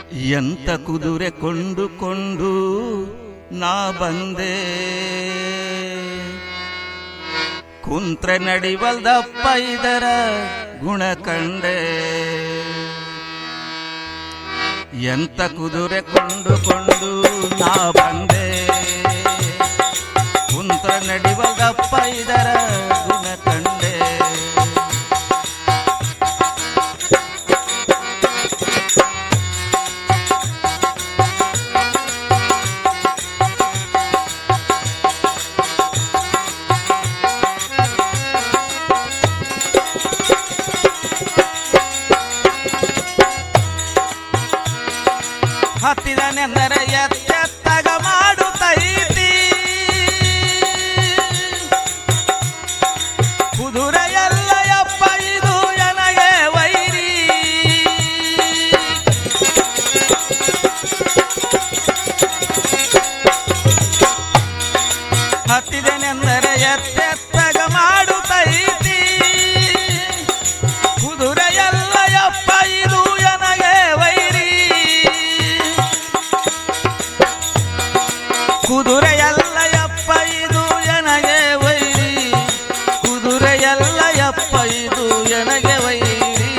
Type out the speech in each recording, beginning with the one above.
ಎಂತ ಕುದುರೆ ಕೊಂಡುಕೊಂಡು ನಾ ಬಂದೆ ಕುಂತ್ರ ನಡಿವಲ್ದಪ್ಪ ಇದರ ಗುಣ ಕಂಡೆ ಎಂತ ಕುದುರೆ ಕೊಂಡುಕೊಂಡು ನಾ ಬಂದೆ ಕುಂತ್ರ ನಡಿವಲ್ದಪ್ಪ ಇದರ ಗುಣ ಕಂಡೆ ಹತ್ತಿದನೆಂದರೆ ಎತ್ತೆತ್ತಗ ಮಾಡುತ್ತೈತಿ ಕುದುರೆಯಲ್ಲ ಯಪ್ಪ ಇದು ನನಗೆ ವೈರಿ ಹತ್ತಿದನೆಂದರೆ ಎತ್ತೆತ್ತಗ ಮಾಡುತ್ತೈತಿ ಕುದುರೆಯಲ್ಲ ಯಪ್ಪ ಇದು ನನಗೆ ವೈರಿ ಕುದುರೆಯಲ್ಲ ಯಪ್ಪ ಇದು ನನಗೆ ವೈರಿ ಕುದುರೆಯಲ್ಲ ಯಪ್ಪ ಇದು ನನಗೆ ವೈರಿ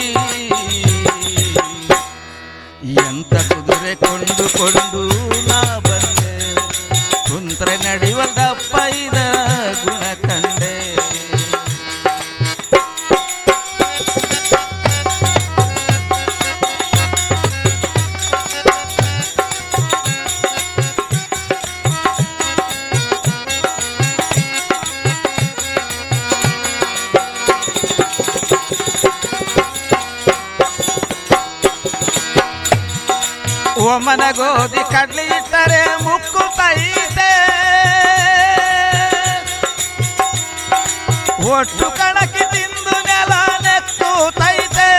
ಎಂತ ಕುದುರೆ ಕೊಂಡುಕೊಂಡು ನಾ ಬಂದೆ ಕುಂತ್ರೆ ನಡೆಯುವುದಪ್ಪ ಇದ ಗುಣ ಕಂಡೆ ಒಮ್ಮನ ಗೋಧಿ ಕಡ್ಲಿ ಇಟ್ಟರೆ ಮುಕ್ಕು ತೈತೆ ಒಟ್ಟು ಕಣಕಿ ತಿಂದು ನೆಲ ನೆತ್ತು ತೈತೆ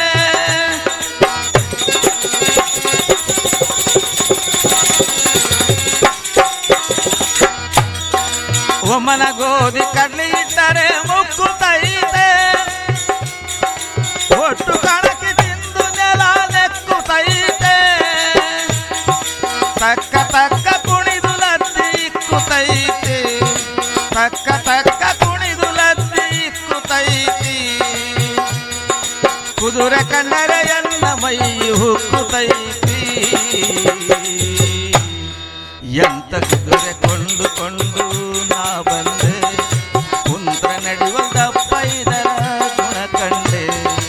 ಒಮ್ಮನ ಗೋಧಿ ಕಡ್ಲಿ ಇಟ್ಟರೆ ಮುಕ್ಕು ತೈತೆ ಒಟ್ಟು ಕಣಕಿ ತಿಂದು ನೆಲ ನೆತ್ತು ತೈತೆ ತಕ್ಕ ತಕ್ಕ ಕುಣಿದು ಲದ್ದಿ ಇಕ್ಕುತೈತಿ ತಕ್ಕ ತಕ್ಕ ಕುಣಿದು ಲದ್ದಿ ಇಕ್ಕುತೈತಿ ಕುದುರೆ ಕಂಡರೆ ಎನ್ನ ಮೈ ಹುಕ್ಕುತೈತಿ ಎಂತ ಕುದುರೆ ಕೊಂಡುಕೊಂಡು ನಾ ಬಂದೆ ಕುಂತ್ರ ನಡೆಯುವುದಪ್ಪ ಇದರ ಗುಣ ಕಂಡೆ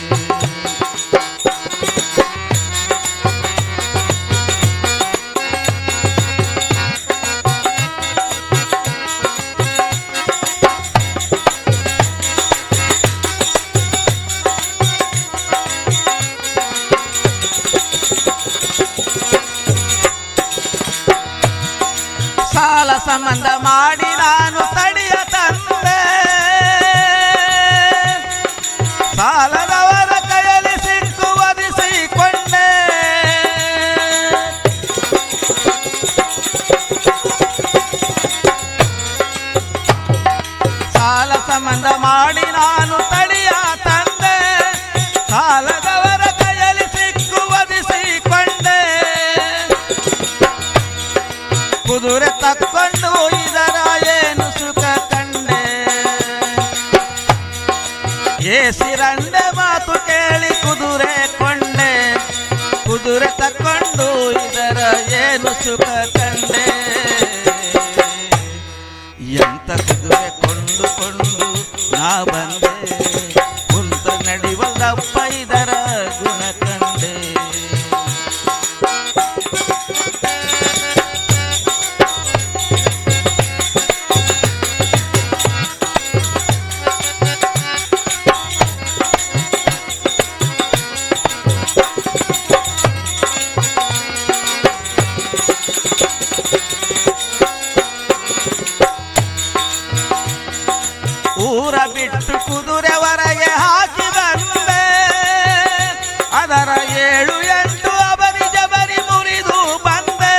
ಸಾಲ ಸಂಬಂಧ ಮಾಡಿ ನಾನು ತಡಿಯ ತಂದೆ ಸಾಲದವರ ಕೈಯಲ್ಲಿ ಸಿಕ್ಕು ಒದಿಸಿಕೊಂಡೆ ಸಾಲ ಸಂಬಂಧ ಮಾಡಿ ನಾನು ತಡಿಯ ತಂದೆ ಸಾಲದವರ ಕೈಯಲ್ಲಿ ಸಿಕ್ಕು ಒದಿಸಿಕೊಂಡೆ ಕುದುರೆ ತಕ್ಕೊಂಡು ಇದರ ಏನು ಸುಖ ಕಂಡೆ ಏಸಿರಂಡೆ ಮಾತು ಕೇಳಿ ಕುದುರೆ ಕೊಂಡೆ ಕುದುರೆ ತಕ್ಕೊಂಡು ಇದರ ಏನು ಸುಖ ಕಂಡೆ ಎಂತ ಕುದುರೆ ಕೊಂಡುಕೊಂಡು ನಾ ಬಂದೆ ಕುಂತ ನಡೆಯುವುದಪ್ಪ ಇದರ ಗುಣ ಕಂಡೆ ಊರ ಬಿಟ್ಟು ಕುದುರೆ ಹೊರಗೆ ಹಾಕಿ ಬಂದೆ ಅದರ ಏಳು ಎಂಟು ಅಬರಿ ಜಬರಿ ಮುರಿದು ಬಂದೆ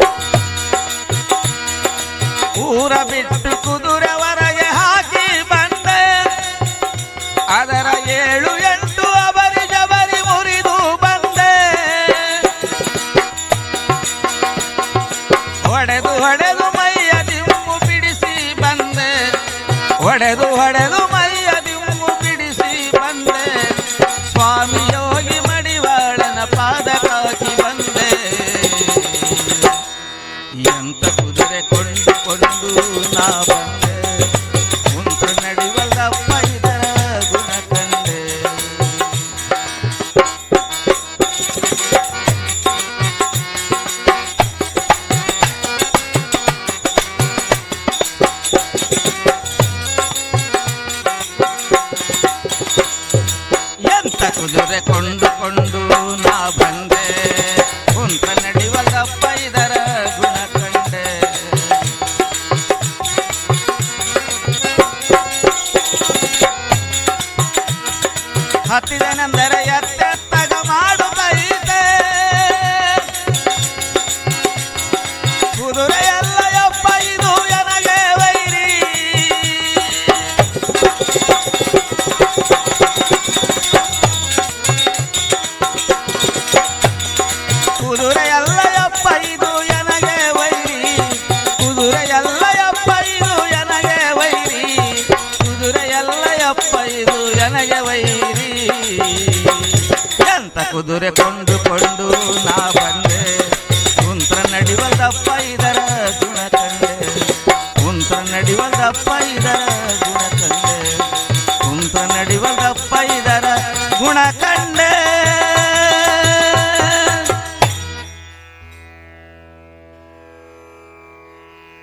ಊರ ಬಿಟ್ಟು ಕುದುರೆ ಹೊರಗೆ ಹಾಕಿ ಬಂದೆ ಹೊಡೆದು ಹೊಡೆದು ಮೈಯ ದಿಮ್ಮು ಬಿಡಿಸಿ ಬಂದೆ ಸ್ವಾಮಿ ಯೋಗಿ ಮಡಿವಾಳನ ಪಾದ ಕಾಕಿ ಬಂದೆ ಎಂತ ಕುದುರೆ ಕೊಂಡುಕೊಂಡು ನಾ ಬಂದೆ ಕುಂತ ನಡಿವಲ್ಲಪ್ಪ ಇದರ ಗುಣ ಕಂಡೆ ಎಂತ ಕುದುರೆ ಕೊಂಡುಕೊಂಡು ನಾ ಬಂದೆ ಕುಂತ ನಡಿವಲ್ಲಪ್ಪ ಇದರ ಗುಣ ಕಂಡೆ ಹತ್ತಿದನೆಂದರೆ ಎತ್ತೆತ್ತಗ ಮಾಡುತ್ತೈತೆ ಕುದುರೆ ಎಲ್ಲ ಯಪ್ಪ ಇದು ನನಗೆ ವೈರಿ ಕುದುರೆ ಎಲ್ಲ ಯಪ್ಪ ಇದು ನನಗೆ ವೈರಿ ಕುದುರೆ ಎಲ್ಲ ಯಪ್ಪ ಇದು ನನಗೆ ವೈರಿ ಕುದುರೆ ಎಲ್ಲ ಯಪ್ಪ ಇದು ನನಗೆ ವೈರಿ ಎಂತ ಕುದುರೆ ಕೊಂಡುಕೊಂಡು ನಾ ಬಂದೆ ಕುಂತ್ರ ನಡಿವಲ್ದಪ್ಪ ಇದರ ಗುಣ ಕಂಡೆ ಕುಂತ್ರ ನಡಿವಲ್ದಪ್ಪ ಇದರ ಗುಣ